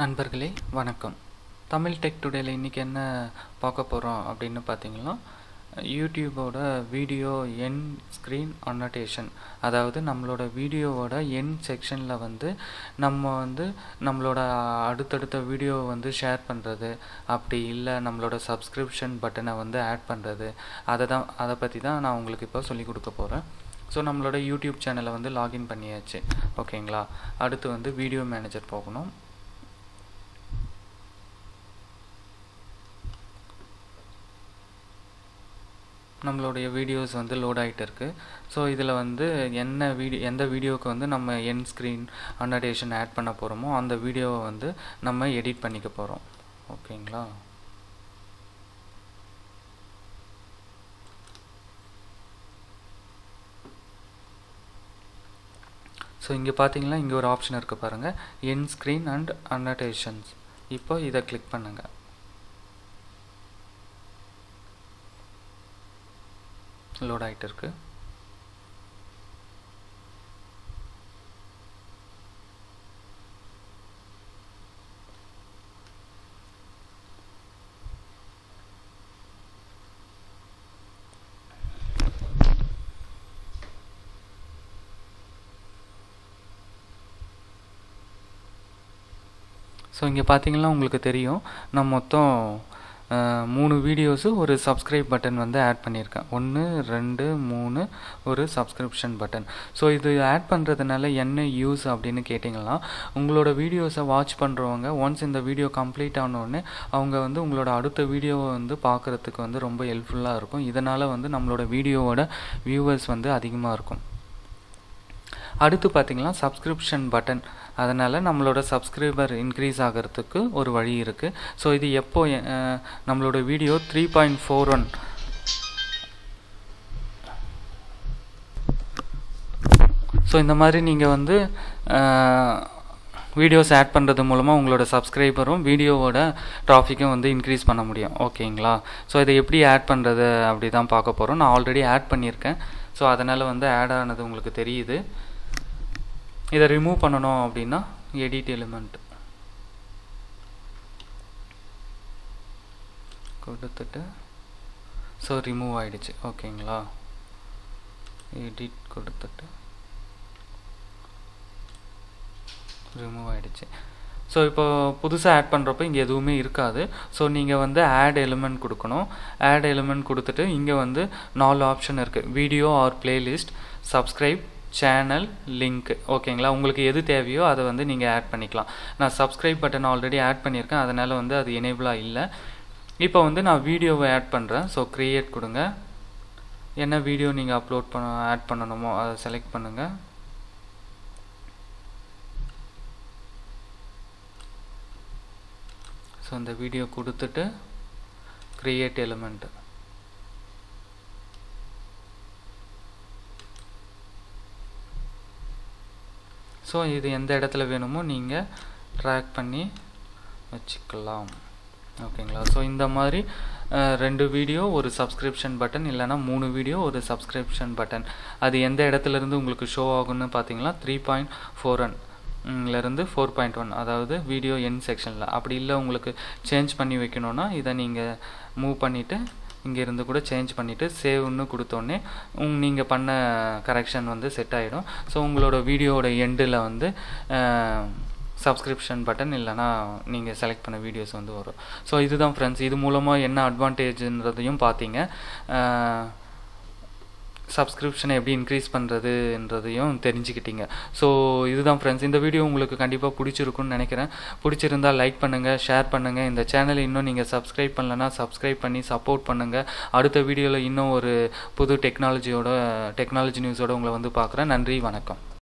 நண்பர்களே வணக்கம் தமிழ் டெக் டுடேல இன்றைக்கி என்ன பார்க்க போகிறோம் அப்படின்னு பார்த்தீங்கன்னா யூடியூபோட வீடியோ என் ஸ்க்ரீன் அன்னோட்டேஷன் அதாவது நம்மளோட வீடியோவோட என் செக்ஷனில் வந்து நம்ம வந்து நம்மளோட அடுத்தடுத்த வீடியோவை வந்து ஷேர் பண்ணுறது அப்படி இல்லை நம்மளோட சப்ஸ்கிரிப்ஷன் பட்டனை வந்து ஆட் பண்ணுறது அதை தான் அதை பற்றி தான் நான் உங்களுக்கு இப்போ சொல்லிக் கொடுக்க போகிறேன் ஸோ நம்மளோட யூடியூப் சேனலை வந்து லாகின் பண்ணியாச்சு ஓகேங்களா அடுத்து வந்து வீடியோ மேனேஜர் போகணும் நம்மளுடைய வீடியோஸ் வந்து லோட் ஆகிட்டு இருக்கு ஸோ இதில் வந்து என்ன வீடியோ எந்த வீடியோவுக்கு வந்து நம்ம என் ஸ்க்ரீன் அன்னடேஷன் ஆட் பண்ண போகிறோமோ அந்த வீடியோவை வந்து நம்ம எடிட் பண்ணிக்க போகிறோம் ஓகேங்களா ஸோ இங்கே பார்த்தீங்கன்னா இங்கே ஒரு ஆப்ஷன் இருக்குது பாருங்கள் என் ஸ்க்ரீன் அண்ட் அன்னடேஷன்ஸ் இப்போ இதை கிளிக் பண்ணுங்கள் லோட் ஆகிட்டு இருக்கு ஸோ இங்கே பார்த்தீங்கன்னா உங்களுக்கு தெரியும் நான் மொத்தம் மூணு வீடியோஸு ஒரு சப்ஸ்கிரைப் பட்டன் வந்து ஆட் பண்ணியிருக்கேன் ஒன்று ரெண்டு மூணு ஒரு சப்ஸ்கிரிப்ஷன் பட்டன் ஸோ இது ஆட் பண்ணுறதுனால என்ன யூஸ் அப்படின்னு கேட்டிங்கன்னா உங்களோட வீடியோஸை வாட்ச் பண்ணுறவங்க ஒன்ஸ் இந்த வீடியோ கம்ப்ளீட் ஆனோடனே அவங்க வந்து உங்களோட அடுத்த வீடியோவை வந்து பார்க்குறதுக்கு வந்து ரொம்ப ஹெல்ப்ஃபுல்லாக இருக்கும் இதனால் வந்து நம்மளோட வீடியோவோட வியூவர்ஸ் வந்து அதிகமாக இருக்கும் அடுத்து பார்த்திங்கன்னா சப்ஸ்கிரிப்ஷன் பட்டன் அதனால் நம்மளோட சப்ஸ்கிரைபர் இன்க்ரீஸ் ஆகிறதுக்கு ஒரு வழி இருக்குது ஸோ இது எப்போ நம்மளோட video three point four one so இந்த மாதிரி நீங்கள் வந்து வீடியோஸ் ஆட் பண்ணுறது மூலமாக உங்களோட சப்ஸ்கிரைபரும் வீடியோவோட ட்ராஃபிக்கும் வந்து இன்க்ரீஸ் பண்ண முடியும் ஓகேங்களா ஸோ இதை எப்படி ஆட் பண்ணுறது அப்படி தான் பார்க்க போகிறோம் நான் ஆல்ரெடி ஆட் பண்ணியிருக்கேன் ஸோ அதனால் வந்து ஆட் ஆனது உங்களுக்கு தெரியுது இதை ரிமூவ் பண்ணணும் அப்படின்னா எடிட் எலிமெண்ட் கொடுத்துட்டு ஸோ ரிமூவ் ஆகிடுச்சு ஓகேங்களா எடிட் கொடுத்துட்டு ரிமூவ் ஆகிடுச்சு ஸோ இப்போ புதுசாக ஆட் பண்ணுறப்ப இங்கே எதுவுமே இருக்காது ஸோ நீங்கள் வந்து ஆட் எலிமெண்ட் கொடுக்கணும் ஆட் எலிமெண்ட் கொடுத்துட்டு இங்கே வந்து நாலு ஆப்ஷன் இருக்குது video or playlist subscribe channel link ஓகேங்களா உங்களுக்கு எது தேவையோ அதை வந்து நீங்கள் ஆட் பண்ணிக்கலாம் நான் சப்ஸ்கிரைப் பட்டன் ஆல்ரெடி ஆட் பண்ணியிருக்கேன் அதனால் வந்து அது எனேபிளாக இல்லை இப்போ வந்து நான் வீடியோவை ஆட் பண்ணுறேன் ஸோ க்ரியேட் கொடுங்க என்ன வீடியோ நீங்கள் அப்லோட் பண்ண ஆட் பண்ணணுமோ அதை செலக்ட் பண்ணுங்கள் ஸோ இந்த வீடியோ கொடுத்துட்டு க்ரியேட் எலிமெண்ட் ஸோ இது எந்த இடத்துல வேணுமோ நீங்கள் ட்ராக் பண்ணி வச்சுக்கலாம் ஓகேங்களா ஸோ இந்த மாதிரி ரெண்டு வீடியோ ஒரு சப்ஸ்கிரிப்ஷன் பட்டன் இல்லைனா மூணு வீடியோ ஒரு சப்ஸ்கிரிப்ஷன் பட்டன் அது எந்த இடத்துலேருந்து உங்களுக்கு ஷோ ஆகும்னு பார்த்தீங்கன்னா த்ரீ பாயிண்ட் ஃபோர் ஒன் லேருந்து ஃபோர் பாயிண்ட் ஒன் அதாவது வீடியோ என் செக்ஷனில் அப்படி இல்லை உங்களுக்கு சேஞ்ச் பண்ணி வைக்கணுன்னா இதை நீங்கள் மூவ் பண்ணிவிட்டு இங்கேருந்து கூட சேஞ்ச் பண்ணிவிட்டு சேவ்னு கொடுத்தோன்னே உங் நீங்கள் பண்ண கரெக்ஷன் வந்து செட் ஆகிடும் ஸோ உங்களோட வீடியோவோட எண்டில் வந்து சப்ஸ்கிரிப்ஷன் பட்டன் இல்லைனா நீங்கள் செலக்ட் பண்ண வீடியோஸ் வந்து வரும் ஸோ இதுதான் ஃப்ரெண்ட்ஸ் இது மூலமாக என்ன அட்வான்டேஜ்ன்றதையும் பார்த்தீங்க சப்ஸ்கிரிப்ஷனை எப்படி இன்க்ரீஸ் பண்ணுறதுன்றதையும் தெரிஞ்சுக்கிட்டீங்க ஸோ இதுதான் ஃப்ரெண்ட்ஸ் இந்த வீடியோ உங்களுக்கு கண்டிப்பாக பிடிச்சிருக்குன்னு நினைக்கிறேன் பிடிச்சிருந்தால் லைக் பண்ணுங்கள் ஷேர் பண்ணுங்கள் இந்த சேனலை இன்னும் நீங்கள் சப்ஸ்கிரைப் பண்ணலன்னா சப்ஸ்கிரைப் பண்ணி சப்போர்ட் பண்ணுங்கள் அடுத்த வீடியோவில் இன்னும் ஒரு புது டெக்னாலஜியோட டெக்னாலஜி நியூஸோட உங்களை வந்து பார்க்குறேன் நன்றி வணக்கம்